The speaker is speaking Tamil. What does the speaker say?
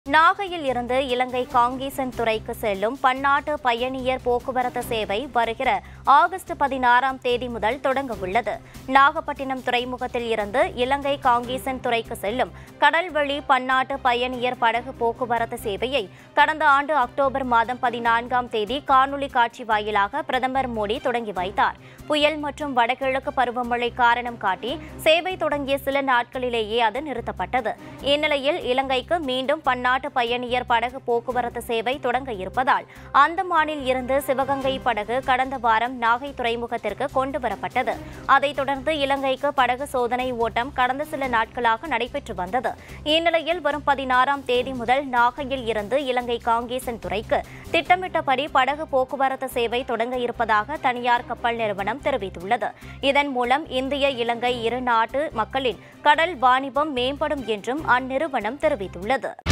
நாகையில் இருந்து இலங்கை காங்கேசன் துறைக்கு செல்லும் பன்னாட்டு பயணியர் போக்குவரத்து சேவை வருகிற ஆகஸ்ட் பதினாறாம் தேதி முதல் தொடங்க உள்ளது நாகப்பட்டினம் துறைமுகத்தில் இருந்து இலங்கை காங்கேசன் துறைக்கு செல்லும் கடல்வழி பன்னாட்டு பயணியர் படகு போக்குவரத்து சேவையை கடந்த ஆண்டு அக்டோபர் மாதம் பதினான்காம் தேதி காணொலி காட்சி வாயிலாக பிரதமர் மோடி தொடங்கி வைத்தார் புயல் மற்றும் வடகிழக்கு பருவமழை காரணம் காட்டி சேவை தொடங்கிய சில நாட்களிலேயே அது நிறுத்தப்பட்டது இந்நிலையில் இலங்கைக்கு மீண்டும் பன்னாட்டு பயணியர் படகு போக்குவரத்து சேவை தொடங்க இருப்பதால் அந்தமானில் இருந்து சிவகங்கை படகு கடந்த வாரம் நாகை துறைமுகத்திற்கு கொண்டு வரப்பட்டது அதைத் தொடர்ந்து இலங்கைக்கு படகு சோதனை ஓட்டம் கடந்த சில நாட்களாக நடைபெற்று வந்தது இந்நிலையில் வரும் பதினாறாம் தேதி முதல் நாகையில் இருந்து இலங்கை காங்கேசன் துறைக்கு திட்டமிட்டபடி படகு போக்குவரத்து சேவை தொடங்க இருப்பதாக தனியார் கப்பல் நிறுவனம் தெரிவித்துள்ளது இதன் மூலம் இந்திய இலங்கை இரு நாட்டு மக்களின் கடல் வாணிபம் மேம்படும் என்றும் அந்நிறுவனம் தெரிவித்துள்ளது